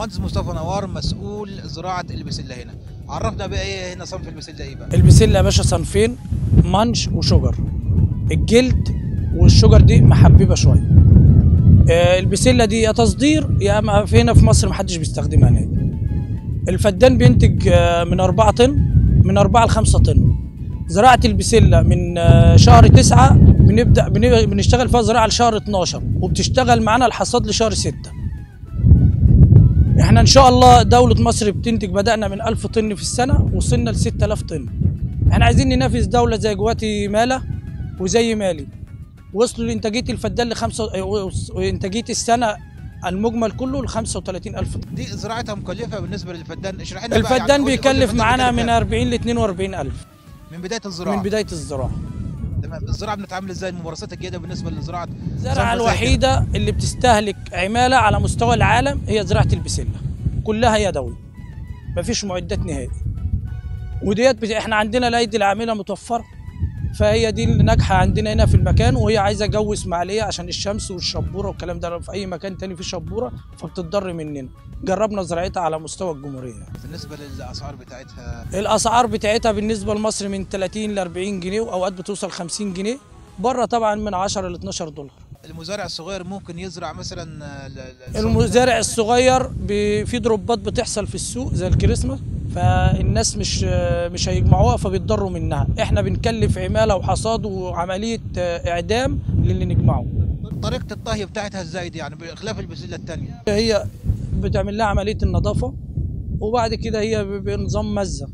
مهندس مصطفى نوار مسؤول زراعه البسله هنا عرفنا بقى ايه هنا صنف البسله ايه بقى البسله يا باشا صنفين مانش وشجر الجلد والشجر دي محببه شويه آه، البسله دي يا تصدير يا اما في هنا في مصر محدش بيستخدمها نهائي الفدان بينتج آه، من 4 طن من 4 ل 5 طن زراعه البسله من آه، شهر 9 بنبدا بن- بنشتغل فيها زراعه لشهر 12 وبتشتغل معانا الحصاد لشهر 6 احنا ان شاء الله دولة مصر بتنتج بدأنا من 1000 طن في السنة وصلنا ل 6000 طن احنا عايزين ننافس دولة زي جواتيمالا وزي مالي وصلوا لإنتاجية الفدان ل 5 وإنتاجية السنة المجمل كله ل 35000 طن دي زراعتها مكلفه بالنسبه للفدان اشرح لنا بقى يعني الفدان قول- قول بيكلف الفدان معانا بيكلف من كام؟ 40 ل 42000 من بدايه الزراعه من بداية الزراعة تمام الزراعه بنتعامل ازاي الممارسات الجيده بالنسبه للزراعه الزراعة صنف زي كده. الوحيدة اللي بتستهلك عمالة على مستوى العالم هي زراعة البسلة كلها يدوي مفيش معدات نهائي وديت بت... احنا عندنا الايدي العاملة متوفرة فهي دي اللي ناجحة عندنا هنا في المكان وهي عايزة جو اسماعيلية عشان الشمس والشبورة والكلام ده لو في أي مكان تاني فيه شبورة فبتضر مننا جربنا زراعتها على مستوى الجمهورية بالنسبه للاسعار بتاعتها الاسعار بتاعتها بالنسبه لمصر من 30 ل 40 جنيه واوقات بتوصل 50 جنيه بره طبعا من 10 ل 12 دولار المزارع الصغير ممكن يزرع مثلا ال- ال- المزارع الصغير ب- في دروبات بتحصل في السوق زي الكريسماس فالناس مش مش هيجمعوها فبيتضروا منها احنا بنكلف عماله وحصاد وعمليه اعدام للي نجمعه طريقه الطهي بتاعتها ازاي دي يعني بخلاف البسله الثانيه هي بتعمل لها عمليه النظافه وبعد كده هي ب- بنظام مزه